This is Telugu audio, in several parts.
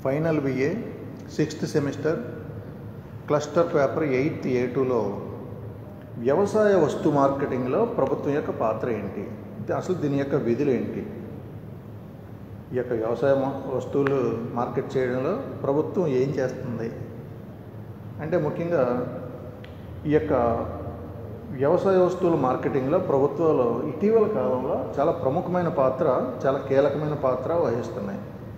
Final BA sixth semester cluster paper eighth A టూలో వ్యవసాయ వస్తు మార్కెటింగ్లో ప్రభుత్వం యొక్క పాత్ర ఏంటి అసలు దీని యొక్క విధులు ఏంటి ఈ యొక్క వ్యవసాయ మ- వస్తువులు మార్కెట్ చేయడంలో ప్రభుత్వం ఏం చేస్తుంది అంటే ముఖ్యంగా ఈ యొక్క వ్యవసాయ వస్తువుల మార్కెటింగ్లో ప్రభుత్వాలు ఇటీవల కాలంలో చాలా ప్రముఖమైన పాత్ర చాలా కీలకమైన పాత్ర వహిస్తున్నాయి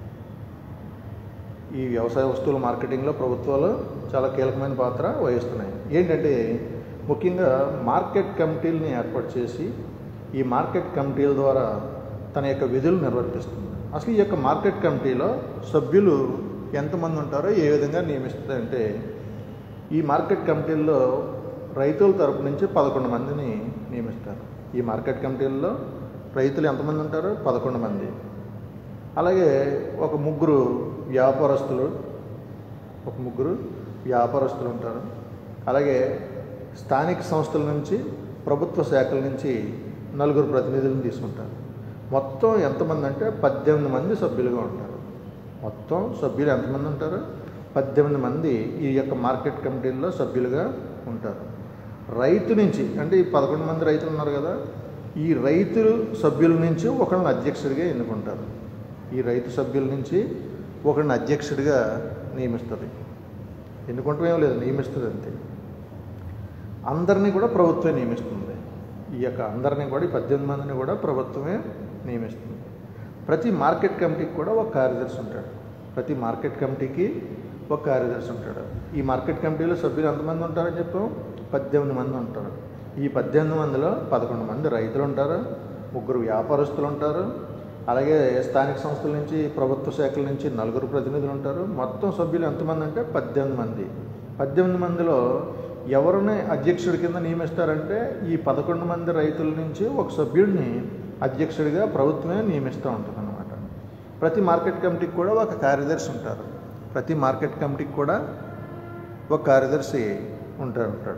ఈ వ్యవసాయ వస్తువుల మార్కెటింగ్లో ప్రభుత్వాలు చాలా కీలకమైన పాత్ర వహిస్తున్నాయి ఏంటంటే ముఖ్యంగా మార్కెట్ కమిటీలని ఏర్పాటు చేసి ఈ మార్కెట్ కమిటీల ద్వారా తన యొక్క విధులు నిర్వర్తిస్తుంది అసలు ఈ యొక్క మార్కెట్ కమిటీలో సభ్యులు ఎంతమంది ఉంటారో ఏ విధంగా నియమిస్తుందంటే ఈ మార్కెట్ కమిటీల్లో రైతుల తరపు నుంచి పదకొండు మందిని నియమిస్తారు ఈ మార్కెట్ కమిటీల్లో రైతులు ఎంతమంది ఉంటారు పదకొండు మంది అలాగే ఒక ముగ్గురు వ్యాపారస్తులు ఒక ముగ్గురు వ్యాపారస్తులు ఉంటారు అలాగే స్థానిక సంస్థల నుంచి ప్రభుత్వ శాఖల నుంచి నలుగురు ప్రతినిధులను తీసుకుంటారు మొత్తం ఎంతమంది అంటే పద్దెనిమిది మంది సభ్యులుగా ఉంటారు మొత్తం సభ్యులు ఎంతమంది ఉంటారు పద్దెనిమిది మంది ఈ యొక్క మార్కెట్ కమిటీల్లో సభ్యులుగా ఉంటారు రైతు నుంచి అంటే ఈ పదకొండు మంది రైతులు ఉన్నారు కదా ఈ రైతులు సభ్యుల నుంచి ఒకరిని అధ్యక్షుడిగా ఎన్నుకుంటారు ఈ రైతు సభ్యుల నుంచి ఒకరిని అధ్యక్షుడిగా నియమిస్తుంది ఎన్నుకుంటాం ఏం లేదు నియమిస్తుంది అంతే అందరినీ కూడా ప్రభుత్వమే నియమిస్తుంది ఈ యొక్క అందరినీ కూడా ఈ పద్దెనిమిది మందిని కూడా ప్రభుత్వమే నియమిస్తుంది ప్రతి మార్కెట్ కమిటీకి కూడా ఒక కార్యదర్శి ఉంటాడు ప్రతి మార్కెట్ కమిటీకి ఒక కార్యదర్శి ఉంటాడు ఈ మార్కెట్ కమిటీలో సభ్యులు ఎంతమంది ఉంటారని చెప్పాం పద్దెనిమిది మంది ఉంటారు ఈ పద్దెనిమిది మందిలో పదకొండు మంది రైతులు ఉంటారు ముగ్గురు వ్యాపారస్తులు ఉంటారు అలాగే స్థానిక సంస్థల నుంచి ప్రభుత్వ శాఖల నుంచి నలుగురు ప్రతినిధులు ఉంటారు మొత్తం సభ్యులు ఎంతమంది అంటే పద్దెనిమిది మంది పద్దెనిమిది మందిలో ఎవరిని అధ్యక్షుడి కింద నియమిస్తారంటే ఈ పదకొండు మంది రైతుల నుంచి ఒక సభ్యుడిని అధ్యక్షుడిగా ప్రభుత్వమే నియమిస్తూ ఉంటుంది అనమాట ప్రతి మార్కెట్ కమిటీకి కూడా ఒక కార్యదర్శి ఉంటారు ప్రతి మార్కెట్ కమిటీకి కూడా ఒక కార్యదర్శి ఉంటాడు ఉంటాడు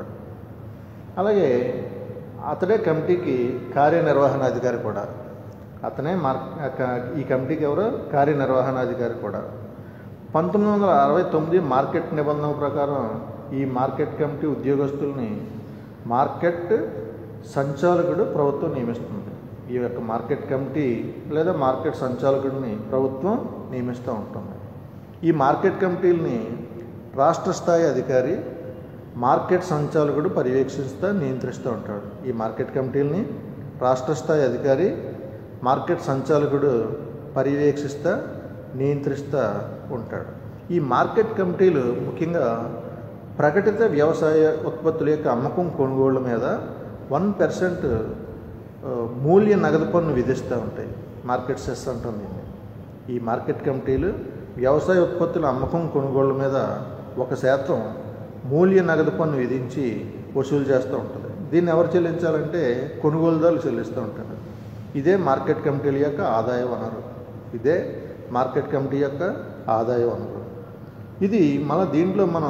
అలాగే అతడే కమిటీకి కార్యనిర్వహణాధికారి కూడా అతనే మార్ ఈ కమిటీకి ఎవరు కార్యనిర్వహణాధికారి కూడా పంతొమ్మిది వందల అరవై తొమ్మిది మార్కెట్ నిబంధనల ప్రకారం ఈ మార్కెట్ కమిటీ ఉద్యోగస్తుల్ని మార్కెట్ సంచాలకుడు ప్రభుత్వం నియమిస్తుంది ఈ యొక్క మార్కెట్ కమిటీ లేదా మార్కెట్ సంచాలకుడిని ప్రభుత్వం నియమిస్తూ ఉంటుంది ఈ మార్కెట్ కమిటీలని రాష్ట్ర స్థాయి అధికారి మార్కెట్ సంచాలకుడు పర్యవేక్షిస్తూ నియంత్రిస్తూ ఉంటాడు ఈ మార్కెట్ కమిటీలని రాష్ట్ర స్థాయి అధికారి మార్కెట్ సంచాలకుడు పర్యవేక్షిస్తూ నియంత్రిస్తూ ఉంటాడు ఈ మార్కెట్ కమిటీలు ముఖ్యంగా ప్రకటిత వ్యవసాయ ఉత్పత్తుల యొక్క అమ్మకం కొనుగోళ్ల మీద వన్ పర్సెంట్ మూల్య నగదు పన్ను విధిస్తూ ఉంటాయి మార్కెట్ సెస్ అంటుంది దీన్ని. ఈ మార్కెట్ కమిటీలు వ్యవసాయ ఉత్పత్తుల అమ్మకం కొనుగోళ్ల మీద ఒక శాతం మూల్య నగదు పన్ను విధించి వసూలు చేస్తూ ఉంటుంది దీన్ని ఎవరు చెల్లించాలంటే కొనుగోలుదారులు చెల్లిస్తూ ఉంటారు ఇదే మార్కెట్ కమిటీల యొక్క ఆదాయ వనరు ఇదే మార్కెట్ కమిటీ యొక్క ఆదాయ వనరు ఇది మళ్ళీ దీంట్లో మనం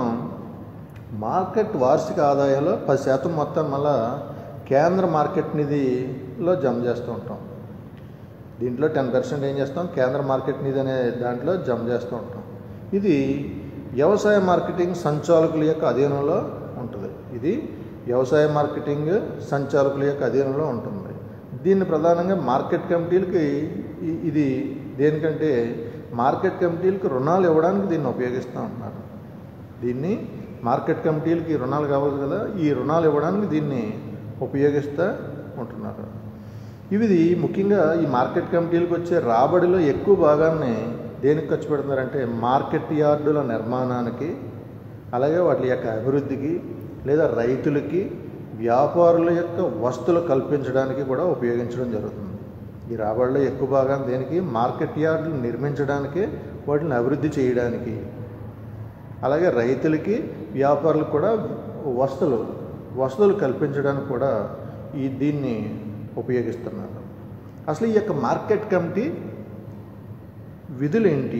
మార్కెట్ వార్షిక ఆదాయంలో పది శాతం మొత్తం మళ్ళా కేంద్ర మార్కెట్ నిధిలో జమ చేస్తూ ఉంటాం దీంట్లో టెన్ పర్సెంట్ ఏం చేస్తాం కేంద్ర మార్కెట్ నిధి అనే దాంట్లో జమ చేస్తూ ఉంటాం ఇది వ్యవసాయ మార్కెటింగ్ సంచాలకుల యొక్క అధీనంలో ఉంటుంది ఇది వ్యవసాయ మార్కెటింగ్ సంచాలకుల యొక్క అధీనంలో ఉంటుంది దీన్ని ప్రధానంగా మార్కెట్ కమిటీలకి ఇ- ఇది దేనికంటే మార్కెట్ కమిటీలకి రుణాలు ఇవ్వడానికి దీన్ని ఉపయోగిస్తూ ఉంటున్నారు దీన్ని మార్కెట్ కమిటీలకి రుణాలు కావాలి కదా ఈ రుణాలు ఇవ్వడానికి దీన్ని ఉపయోగిస్తూ ఉంటున్నారు ఇవి ముఖ్యంగా ఈ మార్కెట్ కమిటీలకు వచ్చే రాబడిలో ఎక్కువ భాగాన్ని దేనికి ఖర్చు పెడుతున్నారంటే మార్కెట్ యార్డుల నిర్మాణానికి అలాగే వాటి యొక్క అభివృద్ధికి లేదా రైతులకి వ్యాపారుల యొక్క వస్తువులు కల్పించడానికి కూడా ఉపయోగించడం జరుగుతుంది ఈ రాబడిలో ఎక్కువ భాగం దేనికి మార్కెట్ యార్డులు నిర్మించడానికి వాటిని అభివృద్ధి చేయడానికి అలాగే రైతులకి వ్యాపారులకు కూడా వస్తువులు వస్తువులు కల్పించడానికి కూడా ఈ దీన్ని ఉపయోగిస్తున్నారు అసలు ఈ యొక్క మార్కెట్ కమిటీ విధులు ఏంటి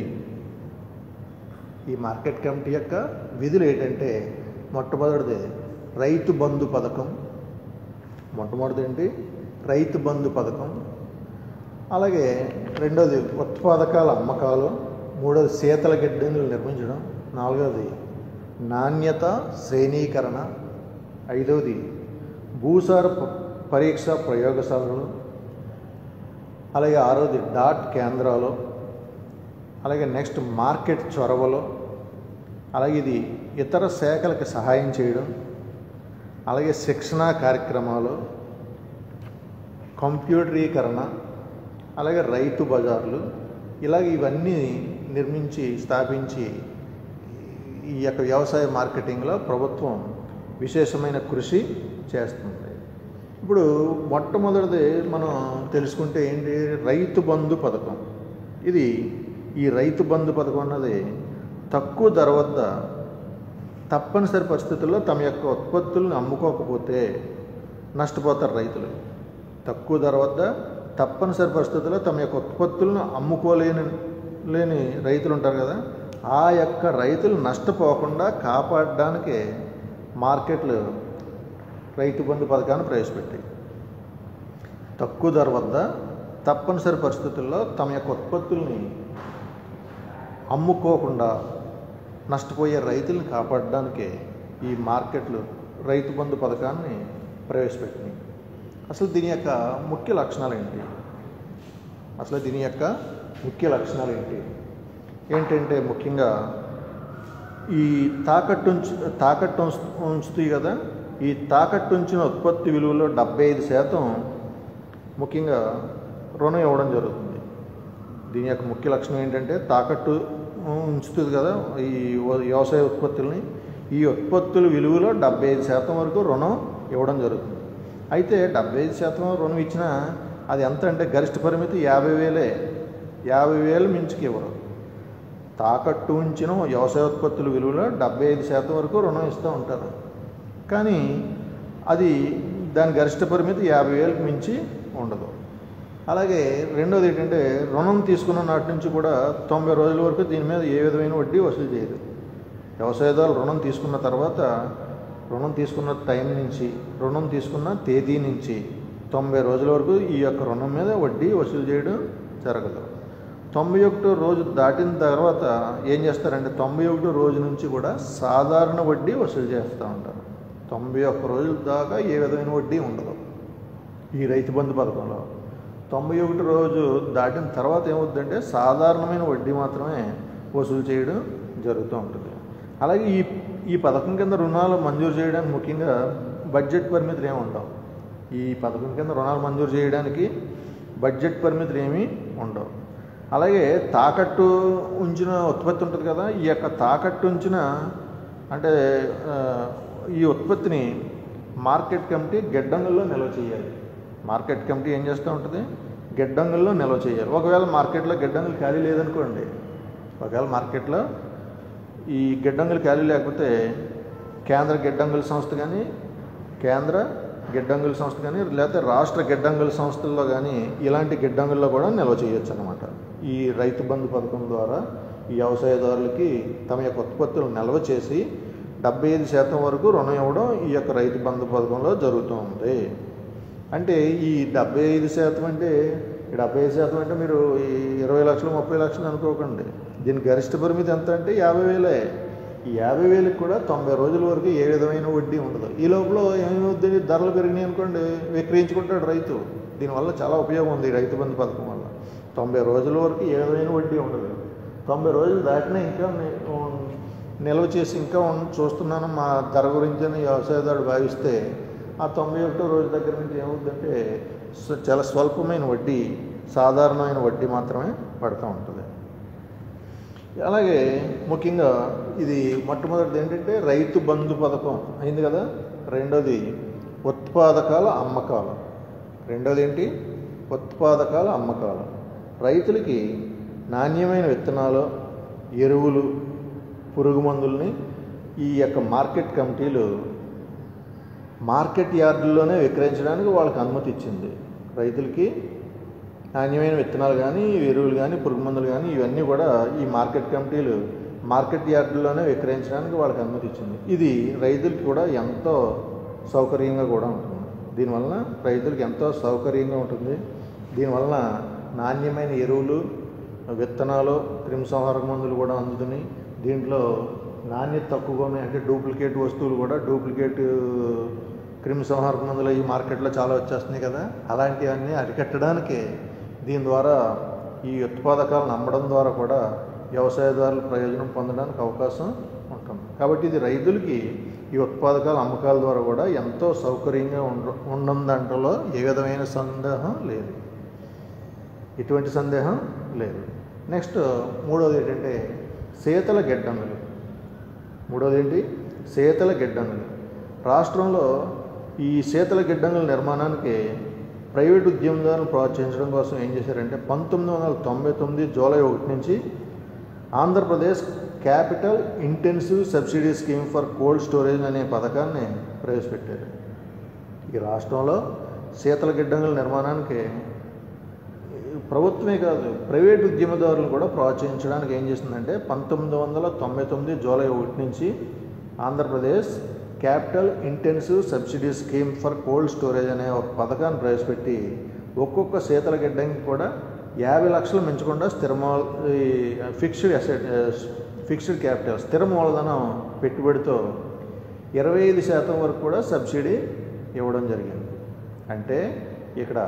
ఈ మార్కెట్ కమిటీ యొక్క విధులు ఏంటంటే మొట్టమొదటిది రైతు బంధు పథకం మొట్టమొదటిది ఏంటి రైతు బంధు పథకం అలాగే రెండోది ఉత్పాదకాల అమ్మకాలు మూడవది శీతల గిడ్డంగులు నిర్మించడం నాలుగవది నాణ్యత శ్రేణీకరణ ఐదవది భూసార ప- పరీక్ష ప్రయోగశాలలు అలాగే ఆరోది డాట్ కేంద్రాలు అలాగే నెక్స్ట్ మార్కెట్ చొరవలు అలాగే ఇది ఇతర శాఖలకు సహాయం చేయడం అలాగే శిక్షణా కార్యక్రమాలు కంప్యూటరీకరణ అలాగే రైతు బజార్లు ఇలాగ ఇవన్నీ నిర్మించి స్థాపించి ఈ యొక్క వ్యవసాయ మార్కెటింగ్లో ప్రభుత్వం విశేషమైన కృషి చేస్తుంది ఇప్పుడు మొట్టమొదటిది మనం తెలుసుకుంటే ఏంటి రైతు బంధు పథకం ఇది ఈ రైతు బంధు పథకం అన్నది తక్కువ ధర వద్ద తప్పనిసరి పరిస్థితుల్లో తమ యొక్క ఉత్పత్తులను అమ్ముకోకపోతే నష్టపోతారు రైతులు తక్కువ ధర వద్ద తప్పనిసరి పరిస్థితుల్లో తమ యొక్క ఉత్పత్తులను అమ్ముకోలేని లేని రైతులు ఉంటారు కదా ఆ యొక్క రైతులు నష్టపోకుండా కాపాడడానికే మార్కెట్లు రైతు బంధు పథకాన్ని ప్రవేశపెట్టాయి తక్కువ ధర వద్ద తప్పనిసరి పరిస్థితుల్లో తమ యొక్క ఉత్పత్తుల్ని అమ్ముకోకుండా నష్టపోయే రైతుల్ని కాపాడడానికే ఈ మార్కెట్లు రైతు బంధు పథకాన్ని ప్రవేశపెట్టినాయి అసలు దీని యొక్క ముఖ్య లక్షణాలు ఏంటి అసలు దీని యొక్క ముఖ్య లక్షణాలు ఏంటి ఏంటంటే ముఖ్యంగా ఈ తాకట్టు ఉంచు తాకట్టు ఉంచు- ఉంచుతాయి కదా ఈ తాకట్టు ఉంచిన ఉత్పత్తి విలువలో డెబ్బై ఐదు శాతం ముఖ్యంగా రుణం ఇవ్వడం జరుగుతుంది దీని యొక్క ముఖ్య లక్షణం ఏంటంటే తాకట్టు ఉంచుతుంది కదా ఈ వ- వ్యవసాయ ఉత్పత్తుల్ని ఈ ఉత్పత్తుల విలువలో డెబ్బై ఐదు శాతం వరకు రుణం ఇవ్వడం జరుగుతుంది అయితే డెబ్బై ఐదు శాతం రుణం ఇచ్చినా అది ఎంత అంటే గరిష్ట పరిమితి యాభై వేలే యాభై వేలు మించికి ఇవ్వరు తాకట్టు ఉంచిన వ్యవసాయ ఉత్పత్తుల విలువలో డెబ్బై ఐదు శాతం వరకు రుణం ఇస్తూ ఉంటారు కానీ అది దాని గరిష్ట పరిమితి యాభై వేలకు మించి ఉండదు అలాగే రెండోది ఏంటంటే రుణం తీసుకున్న నాటి నుంచి కూడా తొంభై రోజుల వరకు దీని మీద ఏ విధమైన వడ్డీ వసూలు చేయదు వ్యవసాయదారులు రుణం తీసుకున్న తర్వాత రుణం తీసుకున్న టైం నుంచి రుణం తీసుకున్న తేదీ నుంచి తొంభై రోజుల వరకు ఈ యొక్క రుణం మీద వడ్డీ వసూలు చేయడం జరగదు తొంభై ఒకటో రోజు దాటిన తర్వాత ఏం చేస్తారంటే తొంభై ఒకటో రోజు నుంచి కూడా సాధారణ వడ్డీ వసూలు చేస్తూ ఉంటారు తొంభై ఒక్క రోజుల దాకా ఏ విధమైన వడ్డీ ఉండదు ఈ రైతు బంధు పథకంలో తొంభై ఒకటి రోజు దాటిన తర్వాత ఏమవుతుందంటే సాధారణమైన వడ్డీ మాత్రమే వసూలు చేయడం జరుగుతూ ఉంటుంది అలాగే ఈ ఈ పథకం కింద రుణాలు మంజూరు చేయడానికి ముఖ్యంగా బడ్జెట్ పరిమితులు ఏమి ఉండవు ఈ పథకం కింద రుణాలు మంజూరు చేయడానికి బడ్జెట్ పరిమితులు ఏమీ ఉండవు అలాగే తాకట్టు ఉంచిన ఉత్పత్తి ఉంటుంది కదా ఈ యొక్క తాకట్టు ఉంచిన అంటే ఆ, ఈ ఉత్పత్తిని మార్కెట్ కమిటీ గిడ్డంగుల్లో నిల్వ చేయాలి మార్కెట్ కమిటీ ఏం చేస్తూ ఉంటుంది గిడ్డంగుల్లో నిల్వ చేయాలి ఒకవేళ మార్కెట్లో గిడ్డంగులు ఖాళీ లేదనుకోండి ఒకవేళ మార్కెట్లో ఈ గిడ్డంగులు ఖాళీ లేకపోతే కేంద్ర గిడ్డంగుల సంస్థ కానీ కేంద్ర గిడ్డంగుల సంస్థ కానీ లేకపోతే రాష్ట్ర గిడ్డంగుల సంస్థల్లో కానీ ఇలాంటి గిడ్డంగుల్లో కూడా నిల్వ చేయొచ్చు అనమాట ఈ రైతు బంధు పథకం ద్వారా ఈ వ్యవసాయదారులకి తమ యొక్క ఉత్పత్తులు నిల్వ చేసి డెబ్బై ఐదు శాతం వరకు రుణం ఇవ్వడం ఈ యొక్క రైతు బంధు పథకంలో జరుగుతూ ఉంది అంటే ఈ డెబ్బై ఐదు శాతం అంటే ఈ డెబ్బై ఐదు శాతం అంటే మీరు ఈ ఇరవై లక్షలు ముప్పై లక్షలు అనుకోకండి దీని గరిష్ట పరిమితి ఎంత అంటే యాభై వేలే ఈ యాభై వేలకు కూడా తొంభై రోజుల వరకు ఏ విధమైన వడ్డీ ఉండదు ఈ లోపల ఏమవుతుంది ధరలు పెరిగినాయి అనుకోండి విక్రయించుకుంటాడు రైతు దీనివల్ల చాలా ఉపయోగం ఉంది ఈ రైతు బంధు పథకం వల్ల తొంభై రోజుల వరకు ఏ విధమైన వడ్డీ ఉండదు తొంభై రోజులు దాటినా ఇంకా ని- నిల్వ చేసి ఇంకా ఉన్న- చూస్తున్నాను మా ధర గురించి అని వ్యవసాయదారుడు భావిస్తే ఆ తొంభై ఒకటో రోజు దగ్గర నుంచి ఏమవుతుందంటే స్వ- చాలా స్వల్పమైన వడ్డీ సాధారణమైన వడ్డీ మాత్రమే పడుతూ ఉంటుంది అలాగే ముఖ్యంగా ఇది మొట్టమొదటిది ఏంటంటే రైతు బంధు పథకం అయింది కదా రెండోది ఉత్పాదకాల అమ్మకాలు రెండోది ఏంటి ఉత్పాదకాల అమ్మకాలు రైతులకి నాణ్యమైన విత్తనాలు ఎరువులు పురుగు మందుల్ని ఈ యొక్క మార్కెట్ కమిటీలు మార్కెట్ యార్డుల్లోనే విక్రయించడానికి వాళ్ళకి అనుమతి ఇచ్చింది రైతులకి నాణ్యమైన విత్తనాలు కానీ ఎరువులు కానీ పురుగు మందులు కానీ ఇవన్నీ కూడా ఈ మార్కెట్ కమిటీలు మార్కెట్ యార్డుల్లోనే విక్రయించడానికి వాళ్ళకి అనుమతి ఇచ్చింది ఇది రైతులకి కూడా ఎంతో సౌకర్యంగా కూడా ఉంటుంది దీనివలన రైతులకు ఎంతో సౌకర్యంగా ఉంటుంది దీనివలన నాణ్యమైన ఎరువులు విత్తనాలు క్రిమిసంహారక మందులు కూడా అందుతున్నాయి దీంట్లో నాణ్యత తక్కువగా ఉన్నాయి అంటే డూప్లికేట్ వస్తువులు కూడా డూప్లికేట్ క్రిమిసంహారక మందులు ఈ మార్కెట్లో చాలా వచ్చేస్తున్నాయి కదా అలాంటివన్నీ అరికట్టడానికి దీని ద్వారా ఈ ఉత్పాదకాలను అమ్మడం ద్వారా కూడా వ్యవసాయదారులు ప్రయోజనం పొందడానికి అవకాశం ఉంటుంది కాబట్టి ఇది రైతులకి ఈ ఉత్పాదకాల అమ్మకాల ద్వారా కూడా ఎంతో సౌకర్యంగా ఉండ ఉండందంటలో ఏ విధమైన సందేహం లేదు ఎటువంటి సందేహం లేదు నెక్స్ట్ మూడోది ఏంటంటే శీతల గిడ్డంగులు మూడోది ఏంటి శీతల గిడ్డంగులు రాష్ట్రంలో ఈ శీతల గిడ్డంగుల నిర్మాణానికి ప్రైవేట్ ఉద్యమదారులను ప్రోత్సహించడం కోసం ఏం చేశారంటే పంతొమ్మిది వందల తొంభై తొమ్మిది జూలై ఒకటి నుంచి Andhra Pradesh capital intensive subsidy scheme for cold storage అనే పథకాన్ని ప్రవేశపెట్టారు ఈ రాష్ట్రంలో శీతల గిడ్డంగుల నిర్మాణానికి ప్రభుత్వమే కాదు ప్రైవేట్ ఉద్యమదారులు కూడా ప్రోత్సహించడానికి ఏం చేసిందంటే పంతొమ్మిది వందల తొంభై తొమ్మిది జూలై ఒకటి నుంచి Andhra Pradesh capital intensive subsidy scheme for cold storage అనే ఒక పథకాన్ని ప్రవేశపెట్టి ఒక్కొక్క శీతల గిడ్డంకి కూడా యాభై లక్షలు మించకుండా స్థిర ఫిక్స్డ్ అసెట్ ఫిక్స్డ్ క్యాపిటల్ స్థిర మూలధనం పెట్టుబడితో ఇరవై ఐదు శాతం వరకు కూడా సబ్సిడీ ఇవ్వడం జరిగింది అంటే ఇక్కడ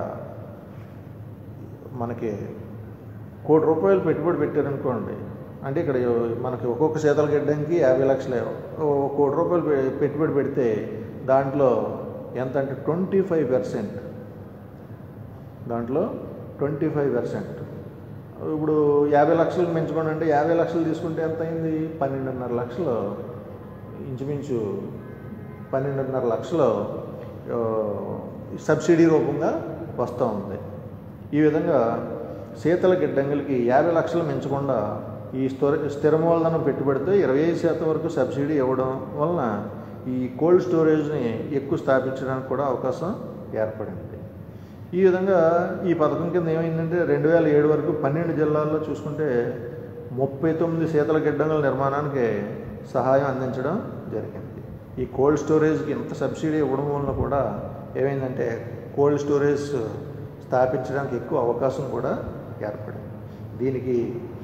మనకి కోటి రూపాయలు పెట్టుబడి పెట్టారనుకోండి అంటే ఇక్కడ మనకి ఒక్కొక్క శీతల గిడ్డంకి యాభై లక్షలే ఓ కోటి రూపాయలు పె- పెట్టుబడి పెడితే దాంట్లో ఎంత అంటే ట్వంటీ ఫైవ్ పర్సెంట్ దాంట్లో ట్వంటీ ఫైవ్ పర్సెంట్ ఇప్పుడు యాభై లక్షలు పెంచుకోండి అంటే యాభై లక్షలు తీసుకుంటే ఎంత అయింది పన్నెండున్నర లక్షలు ఇంచుమించు పన్నెండున్నర లక్షలు ఆ, సబ్సిడీ రూపంగా వస్తూ ఉంది ఈ విధంగా శీతల గిడ్డంగులకి యాభై లక్షలు మించకుండా ఈ స్థిర స్థిర మూలధనం పెట్టుబడితో ఇరవై ఐదు శాతం వరకు సబ్సిడీ ఇవ్వడం వలన ఈ కోల్డ్ స్టోరేజ్ని ఎక్కువ స్థాపించడానికి కూడా అవకాశం ఏర్పడింది ఈ విధంగా ఈ పథకం కింద ఏమైందంటే రెండు వేల ఏడు వరకు పన్నెండు జిల్లాల్లో చూసుకుంటే ముప్పై తొమ్మిది శీతల గిడ్డంగుల నిర్మాణానికి సహాయం అందించడం జరిగింది ఈ కోల్డ్ స్టోరేజ్కి ఇంత సబ్సిడీ ఇవ్వడం వలన కూడా ఏమైందంటే కోల్డ్ స్టోరేజ్ స్థాపించడానికి ఎక్కువ అవకాశం కూడా ఏర్పడింది దీనికి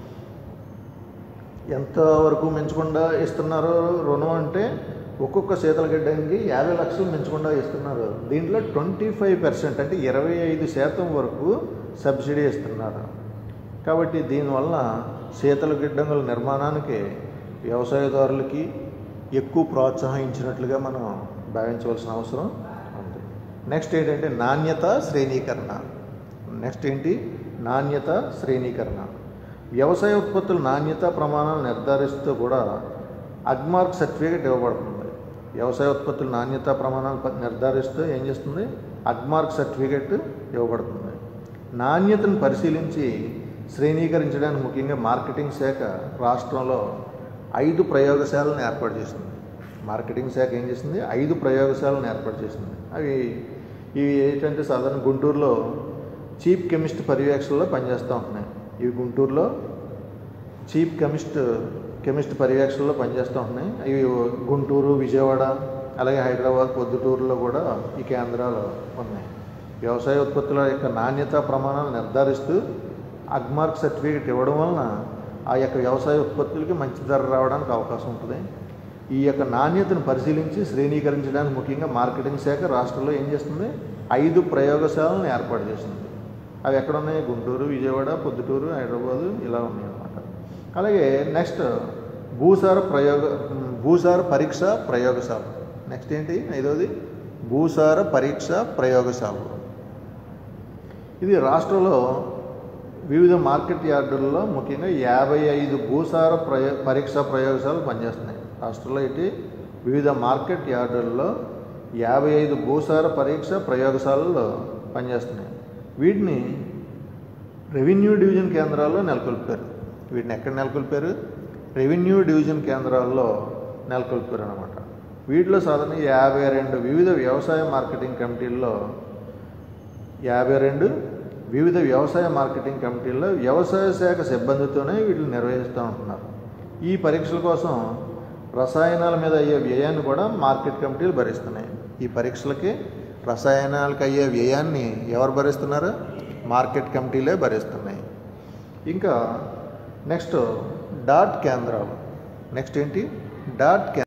ఎంతవరకు మించకుండా ఇస్తున్నారో రుణం అంటే ఒక్కొక్క శీతల గిడ్డంకి యాభై లక్షలు మించకుండా ఇస్తున్నారు దీంట్లో ట్వంటీ ఫైవ్ పర్సెంట్ అంటే ఇరవై ఐదు శాతం వరకు సబ్సిడీ ఇస్తున్నారు కాబట్టి దీనివల్ల శీతల గిడ్డంగుల నిర్మాణానికి వ్యవసాయదారులకి ఎక్కువ ప్రోత్సహించినట్లుగా మనం భావించవలసిన అవసరం ఉంది నెక్స్ట్ ఏంటంటే నాణ్యత శ్రేణీకరణ నెక్స్ట్ ఏంటి నాణ్యత శ్రేణీకరణ వ్యవసాయ ఉత్పత్తుల నాణ్యత ప్రమాణాలు నిర్ధారిస్తూ కూడా అగ్మార్క్ సర్టిఫికేట్ ఇవ్వబడుతుంది వ్యవసాయ ఉత్పత్తుల నాణ్యత ప్రమాణాలు ప- నిర్ధారిస్తూ ఏం చేస్తుంది అగ్మార్క్ సర్టిఫికేట్ ఇవ్వబడుతుంది నాణ్యతను పరిశీలించి శ్రేణీకరించడానికి ముఖ్యంగా మార్కెటింగ్ శాఖ రాష్ట్రంలో ఐదు ప్రయోగశాలను ఏర్పాటు చేసింది మార్కెటింగ్ శాఖ ఏం చేసింది ఐదు ప్రయోగశాలను ఏర్పాటు చేసింది అవి ఇవి ఏంటంటే సాధారణ గుంటూరులో చీఫ్ కెమిస్ట్ పర్యవేక్షణలో పనిచేస్తూ ఉంటున్నాయి ఇవి గుంటూరులో చీఫ్ కెమిస్ట్ కెమిస్ట్ పర్యవేక్షణలో పనిచేస్తూ ఉంటున్నాయి ఇవి గుంటూరు విజయవాడ అలాగే హైదరాబాద్ పొద్దుటూరులో కూడా ఈ కేంద్రాలు ఉన్నాయి వ్యవసాయ ఉత్పత్తుల యొక్క నాణ్యత ప్రమాణాలు నిర్ధారిస్తూ అగ్మార్క్ సర్టిఫికేట్ ఇవ్వడం వలన ఆ యొక్క వ్యవసాయ ఉత్పత్తులకి మంచి ధర రావడానికి అవకాశం ఉంటుంది ఈ యొక్క నాణ్యతను పరిశీలించి శ్రేణీకరించడానికి ముఖ్యంగా మార్కెటింగ్ శాఖ రాష్ట్రంలో ఏం చేస్తుంది ఐదు ప్రయోగశాలను ఏర్పాటు చేసింది అవి ఎక్కడ ఉన్నాయి గుంటూరు విజయవాడ పొద్దుటూరు హైదరాబాదు ఇలా ఉన్నాయి అన్నమాట అలాగే నెక్స్ట్ భూసార ప్రయోగ భూసార పరీక్ష ప్రయోగశాల నెక్స్ట్ ఏంటి ఐదవది భూసార పరీక్ష ప్రయోగశాల ఇది రాష్ట్రంలో వివిధ మార్కెట్ యార్డుల్లో ముఖ్యంగా యాభై ఐదు భూసార ప్రయో పరీక్ష ప్రయోగశాలలు పనిచేస్తున్నాయి రాష్ట్రంలో ఇటు వివిధ మార్కెట్ యార్డుల్లో యాభై ఐదు భూసార పరీక్ష ప్రయోగశాలలు పనిచేస్తున్నాయి వీటిని రెవెన్యూ డివిజన్ కేంద్రాల్లో నెలకొల్పారు వీటిని ఎక్కడ నెలకొల్పారు రెవెన్యూ డివిజన్ కేంద్రాల్లో నెలకొల్పారు అనమాట వీటిలో సాధారణ యాభై రెండు వివిధ వ్యవసాయ మార్కెటింగ్ కమిటీల్లో యాభై రెండు వివిధ వ్యవసాయ మార్కెటింగ్ కమిటీల్లో వ్యవసాయ శాఖ సిబ్బందితోనే వీటిని నిర్వహిస్తూ ఉంటున్నారు ఈ పరీక్షల కోసం రసాయనాల మీద అయ్యే వ్యయాన్ని కూడా మార్కెట్ కమిటీలు భరిస్తున్నాయి ఈ పరీక్షలకి రసాయనాలకు అయ్యే వ్యయాన్ని ఎవరు భరిస్తున్నారు మార్కెట్ కమిటీలే భరిస్తున్నాయి ఇంకా నెక్స్ట్ డాట్ కేంద్రాలు నెక్స్ట్ ఏంటి డాట్ కేంద్రాలు